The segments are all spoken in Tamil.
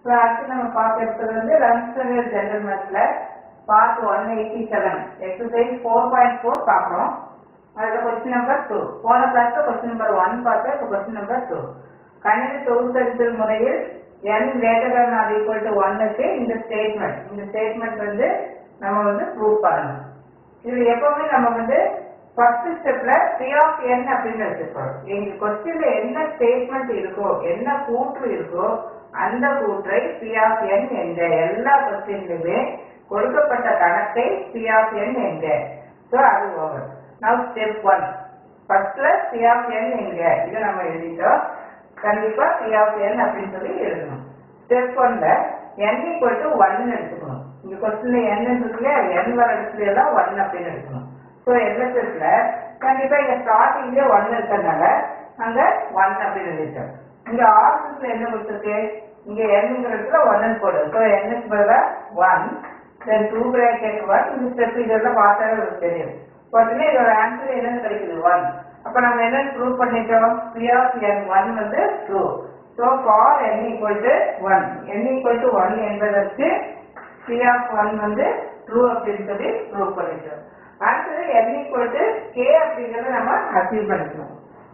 ஸோ அடுத்து நம்ம பார்க்க இருக்கிறது வந்து ரன்ஸ்டர் ஜெனரல் மேத்ல part one eighty seven exercise four point four பார்க்குறோம் அதில் கொஸ்டின் நம்பர் டூ போன கிளாஸ்ல கொஸ்டின் நம்பர் ஒன் பார்த்தோம் இப்போ கொஸ்டின் நம்பர் டூ கணித தொகுத்தறித்தல் முறையில் n greater than or equal to ஒன்னுக்கு இந்த ஸ்டேட்மெண்ட் இந்த ஸ்டேட்மெண்ட் வந்து நம்ம வந்து ப்ரூவ் பண்ணணும் இதுல எப்பவுமே நம்ம வந்து ஃபர்ஸ்ட் ஸ்டெப்ல பி ஆஃப் என் அப்படின்னு எடுத்துக்கிறோம் எங்க கொஸ்டின்ல என்ன ஸ்டேட்மெண்ட் இருக்கோ என்ன கூற்று இருக்கோ அந்த கூற்றை பி ஆஃப் என் என்க எல்லா கொஸ்டின்லுமே கொடுக்கப்பட்ட கணக்கை பி ஆஃப் என் என்க ஸோ அது ஓவர் நவ் ஸ்டெப் ஒன் ஃபர்ஸ்ட்ல பி ஆஃப் என் என்க இதை நம்ம எழுதிட்டோம் கண்டிப்பா பி ஆஃப் என் அப்படின்னு சொல்லி எழுதணும் ஸ்டெப் ஒன்ல n ஈக்குவல் டு ஒன்னு எடுத்துக்கணும் இங்க கொஸ்டின்ல n இருக்கு இல்லையா n வர இடத்துல எல்லாம் ஒன் அப்படின்னு எடுக்கணும் ஸோ எல்எஸ்எஸ்ல கண்டிப்பா இங்க ஸ்டார்டிங்லேயே ஒன் இருக்கிறதுனால அங்க ஒன் அப்படின்னு எழுதிட்டோம் இங்க ஆர்எஸ்எஸ்ல என்ன கொடுத்துருக்கு இங்க nங்கிற இடத்துல ஒன்னு போடு ஸோ என்எஸ் பதிலா one then two bracket one இந்த ஸ்டெப் இதெல்லாம் பார்த்தாலே உங்களுக்கு தெரியும் உடனே இதோட ஆன்சர் என்னன்னு கிடைக்குது ஒன் அப்ப நம்ம என்ன ப்ரூவ் பண்ணிட்டோம் பி ஆஃப் என் ஒன் வந்து true so for n equal to one n equal to one என்பதற்கு பி ஆஃப் ஒன் வந்து ட்ரூ அப்படின்னு சொல்லி ப்ரூவ் பண்ணிட்டோம் அடுத்தது என் ஈக்குவல் டு கே அப்படிங்கறத நம்ம அச்சீவ் பண்ணிக்கணும்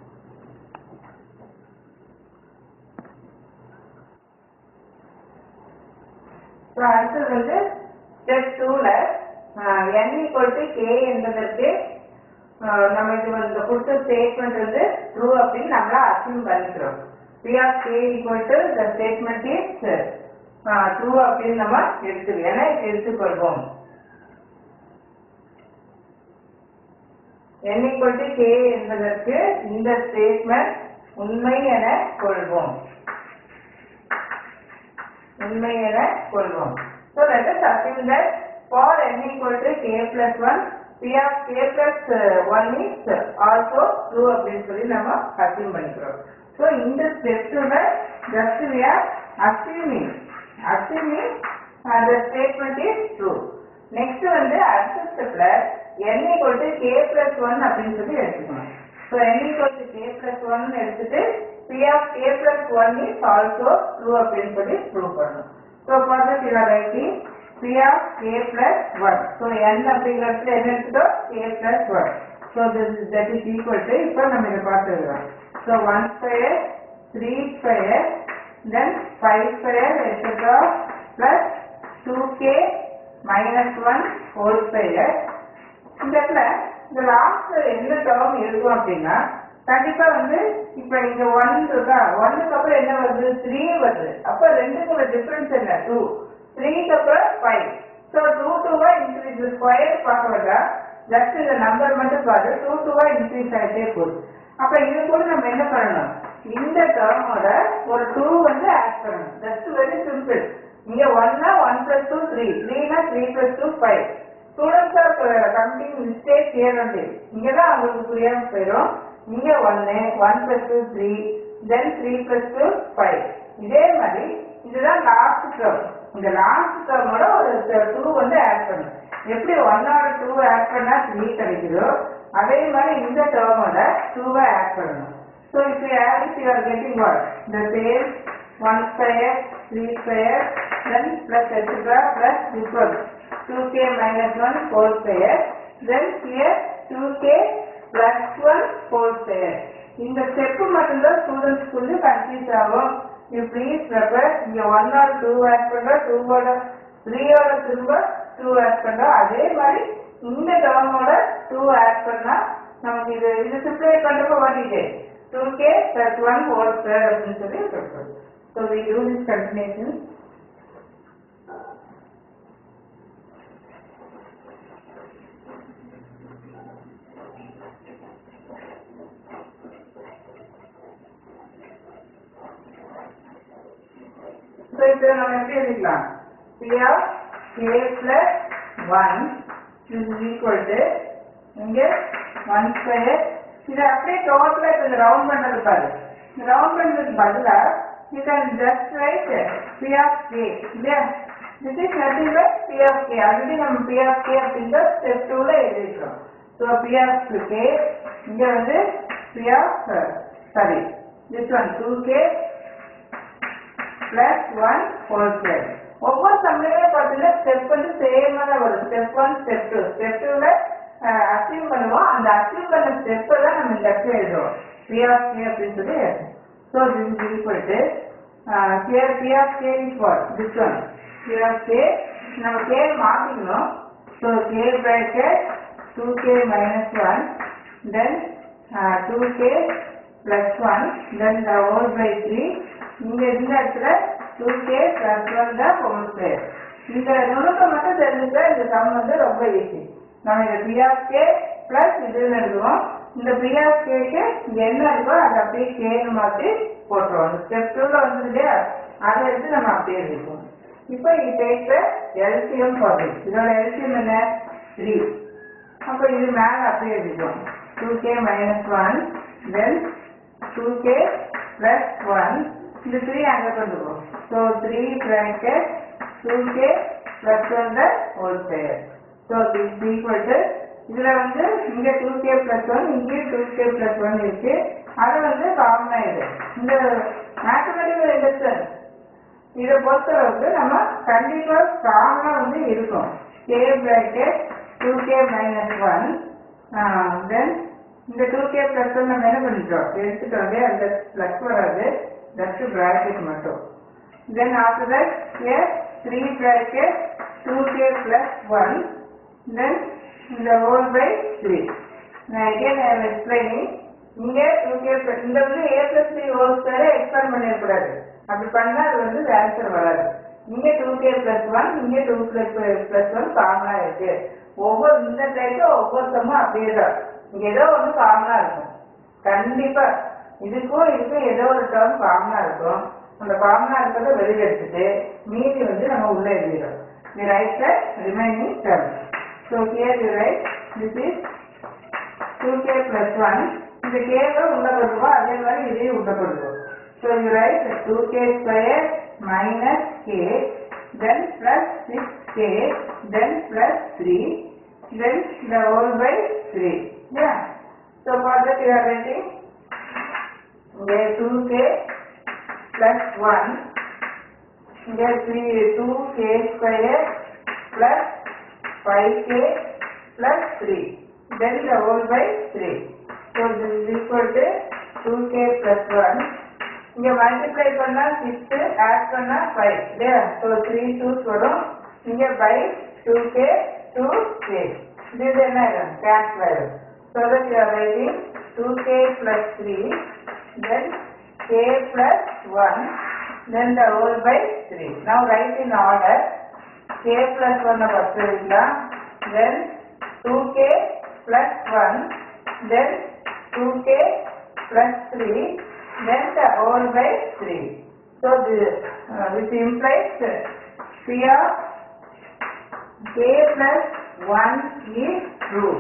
ஸோ அடுத்தது வந்து ஸ்டெப் டூல என் ஈக்குவல் டு கே என்பதற்கு ஆஹ் நம்ம இது வந்து கொடுத்த ஸ்டேட்மெண்ட் வந்து ட்ரூ அப்படின்னு நம்மளா அசியூம் பண்ணிக்கிறோம் P of k equal to the statement is true அப்படின்னு நம்ம எடுத்து என எடுத்துக்கொள்வோம் n equal to k என்பதற்கு இந்த ஸ்டேட்மெண்ட் உண்மை என கொள்வோம் உண்மை என கொள்வோம் so let us assume that for n equal to k plus 1 p of k plus uh, 1 is also true அப்படின்னு சொல்லி நம்ம assume பண்ணிக்கிறோம் so இந்த ஸ்டெப்ல just we are assuming assuming uh, the statement is true next வந்து அடுத்த ஸ்டெப்ல n equal to k plus 1 அப்படின்னு சொல்லி எடுத்துக்கணும் so n equal to k plus 1 எடுத்துட்டு p of k plus 1 is also true அப்படின்னு சொல்லி prove பண்ணணும் so for that you are writing p of k plus 1 so n அப்படிங்கிறதுல என்ன எடுத்துட்டோம் k plus 1 so this is that is equal to இப்போ நம்ம இதை பார்த்துக்கிறோம் so 1 square 3 square then 5 square etc plus 2k minus 1 whole square இந்த இடத்துல இந்த லாஸ்ட் என்ன டேர்ம் எழுதுவோம் அப்படின்னா கண்டிப்பா வந்து இப்ப இங்க ஒன் இருக்கா ஒன்னுக்கு அப்புறம் என்ன வருது த்ரீ வருது அப்ப ரெண்டுக்குள்ள டிஃபரன்ஸ் என்ன டூ த்ரீக்கு அப்புறம் ஃபைவ் ஸோ டூ டூவா இன்க்ரீஸ் ஸ்கொயர் பார்க்க வேண்டாம் ஜஸ்ட் இந்த நம்பர் மட்டும் பாரு டூ டூவா இன்க்ரீஸ் ஆகிட்டே போகுது அப்ப இது கூட நம்ம என்ன பண்ணணும் இந்த டேர்மோட ஒரு டூ வந்து ஆட் பண்ணணும் ஜஸ்ட் வெரி சிம்பிள் இங்க ஒன்னா ஒன் பிளஸ் டூ த்ரீ த்ரீனா three plus two five students are coming mistake here and இங்க தான் அவங்களுக்கு புரியாம போயிடும் இங்க ஒன்னு one plus two three then three plus two five இதே மாதிரி இதுதான் லாஸ்ட் டேர்ம் இந்த லாஸ்ட் டேர்மோட ஒரு டூ வந்து ஆட் பண்ணும் எப்படி ஒன்னோட டூ ஆட் பண்ணா த்ரீ கிடைக்குதோ அதே மாதிரி இந்த டேர்மோட டூவை ஆட் பண்ணணும் ஸோ இப்போ add is you are getting what the same one square three square then plus extra plus this one 2k minus 1 whole square then here 2k plus 1 whole square இந்த ஸ்டெப் மட்டும்தான் ஸ்டூடெண்ட்ஸ்க்கு வந்து கன்ஃபியூஸ் ஆகும் யூ ப்ளீஸ் ரெஃபர் இங்க ஒன் ஆர் டூ ஆட் பண்றோம் டூவோட த்ரீயோட திரும்ப டூ ஆட் பண்றோம் அதே மாதிரி இந்த டேர்மோட டூ ஆட் பண்ணா நமக்கு இது இது சிப்ளை பண்றப்ப வாட்டிட்டு two k plus one whole square அப்படின்னு சொல்லி சொல்றோம் so we do this continuation so இப்போ நம்ம எப்படி எழுதிக்கலாம் P of k plus one is equal to இங்கே ஒன் ஸ்கொயர் இது அப்படியே டோட்டலாக இப்போ இந்த ரவுண்ட் பண்ணுறது பாரு இந்த ரவுண்ட் பண்ணுறதுக்கு பதிலாக you can just write P of k இல்லையா this is nothing but P of k already நம்ம பி ஆஃப் கே அப்படிங்கிற ஸ்டெப் டூவில் எழுதிக்கிறோம் ஸோ பி ஆஃப் கே இங்கே வந்து P of sorry this one two k plus one whole square ஒவ்வொரு சம்லையுமே பார்த்தீங்கன்னா ஸ்டெப் வந்து சேமாக தான் வரும் step one step two step டூவில் அச்சீவ் பண்ணுவோம் அந்த அச்சீவ் பண்ண ஸ்டெப்பை தான் நம்ம இந்த இடத்துல எழுதுவோம் பி ஆஃப் கே அப்படின்னு சொல்லி so this is equal to here P of K is what? This one. P of K, நம்ம K மாத்திக்கணும். So K bracket 2K minus 1, then uh, 2K plus 1, then the whole by 3. இங்க இந்த இடத்துல 2K plus 1 the whole square. இந்த நுணுக்கம் மட்டும் தெரிஞ்சுட்டா இந்த சம் வந்து ரொம்ப ஈஸி நம்ம இந்த P of K plus இதுன்னு எழுதுவோம் இந்த P of K க்கு இங்க என்ன இருக்கோ அதை அப்படியே Kன்னு மாத்தி போட்டுருவோம் அந்த ஸ்டெப் டூல வந்து இல்லையா அதை எடுத்து நம்ம அப்படியே எழுதிப்போம் இப்போ இது டேக் எல்சிஎம் ஃபார் இதோட எல்சிஎம் என்ன த்ரீ அப்போ இது மேலே அப்படியே எழுதிப்போம் two k minus one then two k plus one இந்த த்ரீ அங்கே கொண்டு போகும் so three bracket two k plus one the whole square so this equal to இதில் வந்து இங்கே டூ கே பிளஸ் ஒன் இங்கேயும் டூ கே பிளஸ் ஒன் இருக்கு அது வந்து காமனாக இது இந்த மேத்தமெட்டிக்கல் இண்டக்ஷன் இதை பொறுத்தளவுக்கு நம்ம கண்டிப்பாக காமனாக வந்து இருக்கும் k bracket two k minus one then இந்த டூ கே பிளஸ் ஒன் நம்ம என்ன பண்ணிட்டோம் எடுத்துட்டோம் இல்லையா அந்த பிளஸ் வராது ஜஸ்ட் பிராக்கெட் மட்டும் then after that here three bracket two k plus one then இந்த ஹோல் பை த்ரீ நான் again I am explaining இங்க டூ கே இந்த வந்து ஏ பிளஸ் த்ரீ ஹோல் ஸ்கொயரை எக்ஸ்பேண்ட் பண்ணிடக்கூடாது அப்படி பண்ணா அது வந்து ஆன்சர் வராது இங்க டூ கே பிளஸ் ஒன் இங்க டூ பிளஸ் பிளஸ் ஒன் காமனா இருக்கு ஒவ்வொரு இந்த டைப்ல ஒவ்வொரு சம்மும் அப்படியே தான் இங்க ஏதோ ஒன்று காமனா இருக்கும் கண்டிப்பா இதுக்கும் இதுக்கும் ஏதோ ஒரு டேர்ம் காமனா இருக்கும் அந்த காமனா இருக்கிறத வெளியில எடுத்துட்டு மீதி வந்து நம்ம உள்ள எழுதிடும் the write the remaining term so here you write this is two k plus one இந்த கேவை உள்ள கொண்டுவோம் அதே மாதிரி இதையும் உள்ள கொண்டுவோம் so you write two k square minus k then plus six k then plus three then the whole by three Yeah. So for that you are writing there 2k plus 1 there 3 2k square plus 5k plus 3 then the whole by 3 so this is equal to 2k plus 1 இங்க மல்டிப்ளை பண்ணா 6 ஆட் பண்ணா 5 இல்லையா ஸோ த்ரீ டூஸ் வரும் இங்க பை 2k 2k இது என்ன ஆயிடும் கேன்சல் ஆயிடும் So that you are writing 2k plus 3, then k plus 1, then the whole by 3. Now write in order, k plus 1 first எழுதலாம், then 2k plus 1, then 2k plus 3, then the whole by 3. So this, uh, this implies P of k plus 1 is true.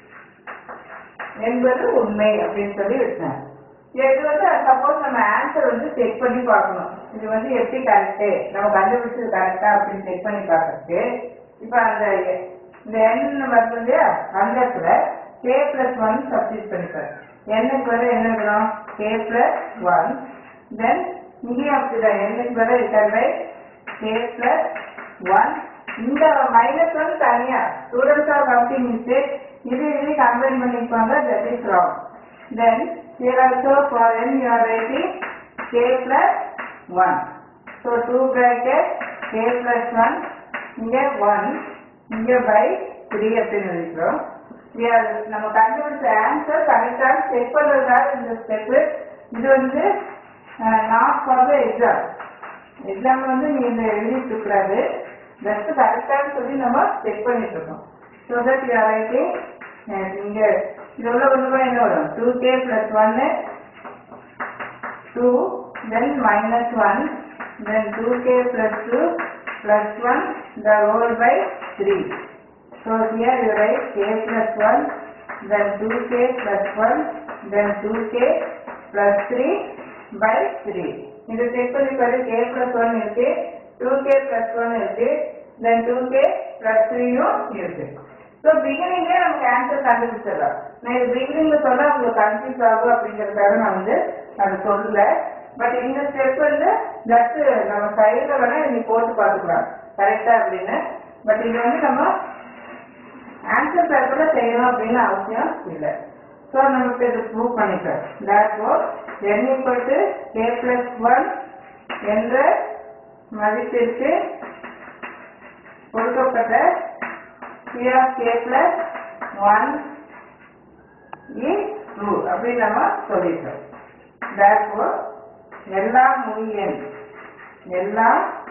என்பது உண்மை அப்படின்னு சொல்லி வச்சேன் இது வந்து சப்போஸ் நம்ம ஆன்சர் வந்து செக் பண்ணி பார்க்கணும் இது வந்து எப்படி கரெக்டு நம்ம கண்டுபிடிச்சது கரெக்டா அப்படின்னு செக் பண்ணி பார்க்கறதுக்கு இப்போ அந்த இந்த எண் வருது இல்லையா அந்த இடத்துல கே பிளஸ் ஒன் சப்ஸ்டிட் பண்ணிப்பேன் எண்ணுக்கு வர என்ன இருக்கணும் கே பிளஸ் ஒன் தென் இங்கேயும் அப்படிதான் எண்ணுக்கு வர return by k plus one இந்த மைனஸ் ஒன் தனியா ஸ்டூடெண்ட்ஸ் ஆர் கவுண்டிங் மிஸ்டேக் இது இது கம்பைன் பண்ணிப்பாங்க that is wrong then here also for n you are writing k plus 1 so 2 bracket k plus 1 இங்க 1 இங்க by 3 அப்படின்னு எழுதிக்கிறோம் we are நம்ம கண்டுபிடிச்ச ஆன்சர் கரெக்டாக செக் பண்றதுக்காக இந்த ஸ்டெப் இது வந்து not for the exam exam வந்து நீ இந்த எழுதிட்டு இருக்காது ஜஸ்ட் கரெக்டானு சொல்லி நம்ம செக் பண்ணிட்டு இருக்கோம் so that you are writing இங்க இது உள்ள கொண்டு போய் என்ன வரும் டூ கே பிளஸ் ஒன்னு two then minus one then two k plus two plus one the whole by three so here you write k plus one then two k plus one then two k plus three by three இது செக் பண்ணி பாரு கே பிளஸ் ஒன் இருக்கு டூ கே பிளஸ் ஒன் இருக்கு தென் டூ கே பிளஸ் த்ரீயும் இருக்கு ஸோ பிகினிங்லேயே நமக்கு ஆன்சர் கண்டுபிடிச்சிடலாம் நான் இது பிகினிங்ல சொன்னா உங்களுக்கு கன்ஃபியூஸ் ஆகும் அப்படிங்கிறதுக்காக நான் வந்து அது சொல்லல பட் இந்த ஸ்டெப் வந்து ஜஸ்ட் நம்ம சைடில் வேணா நீ போட்டு பார்த்துக்கலாம் கரெக்டா அப்படின்னு பட் இது வந்து நம்ம ஆன்சர் பேப்பரில் செய்யணும் அப்படின்னு அவசியம் இல்லை ஸோ நம்ம இப்போ இதை ப்ரூவ் பண்ணிக்கலாம் therefore n equal to k plus 1 என்ற மதிப்பிற்கு கொடுக்கப்பட்ட p of k plus 1 is true அப்படின்னு நம்ம சொல்லிட்டோம் therefore எல்லா முழு எண் எல்லா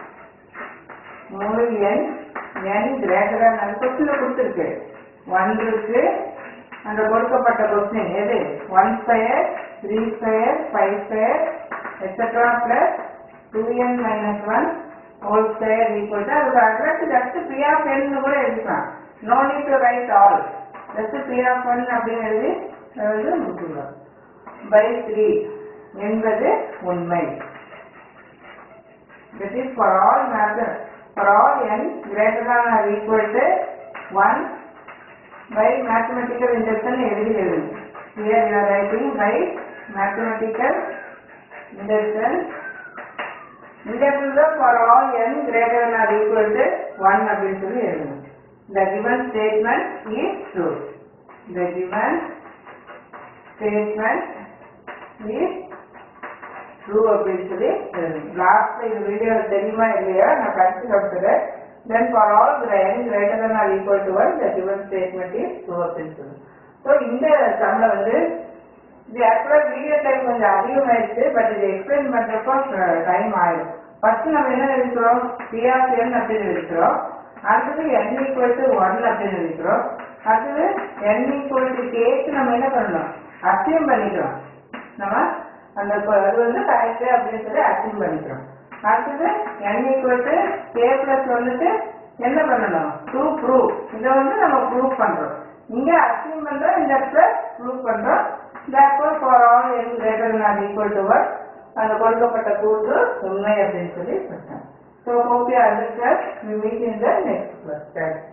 முழு எண் எண் கிரேட்டர் than கொஸ்டின் கொடுத்துருக்கு ஒன் இருக்கு அந்த கொடுக்கப்பட்ட கொஸ்டின் எது one square three square five square extra plus two n minus one whole square equal to அதுக்கு அட்ரஸ் ஜஸ்ட் பி ஆஃப் என்னு கூட எழுதிக்கலாம் no need to write all just P of one அப்படின்னு எழுதி எழுதி முடிச்சுக்கலாம் பை த்ரீ என்பது உண்மை That is for all matter, for all n greater than or equal to 1 by mathematical induction எழுதி எழுது Here you are writing by mathematical induction induction for all n greater than or equal to 1 அப்படின்னு சொல்லி எழுதணும் The given statement is true. The given statement is true அப்படின்னு சொல்லி லாஸ்ட்ல இந்த வீடியோ தெரியுமா இல்லையா நான் கடைசி கொடுத்துறேன் then for all n greater than or equal to one the given statement is true அப்படின்னு சொல்லி ஸோ இந்த சம்மில் வந்து இது ஆக்சுவலாக வீடியோ டைம் கொஞ்சம் அதிகமாயிடுச்சு பட் இது எக்ஸ்பிளைன் பண்ணுறப்போ டைம் ஆயிடும் ஃபர்ஸ்ட் நம்ம என்ன எழுதிக்கிறோம் பி ஆஃப் என் அப்படின்னு எழுதிக்கிறோம் அடுத்தது n ஈக்குவல் டு ஒன் அப்படின்னு எழுதிக்கிறோம் அடுத்தது n ஈக்குவல் டு கேக்கு நம்ம என்ன பண்ணணும் அசியம் பண்ணிக்கிறோம் நம்ம அந்த ப- அது வந்து கரெக்ட் அப்படின்னு சொல்லி அசியம் பண்ணிக்கிறோம் அடுத்தது n equal to k plus வந்துட்டு என்ன பண்ணணும் டு ப்ரூவ் இதை வந்து நம்ம ப்ரூவ் பண்றோம் இங்க அசியம் பண்றோம் இந்த பிளஸ் ப்ரூவ் பண்றோம் therefore for all n greater than or equal to 1 அந்த கொடுக்கப்பட்ட கூற்று உண்மை அப்படின்னு சொல்லி சொல்றேன் so hope you understand we meet in the next class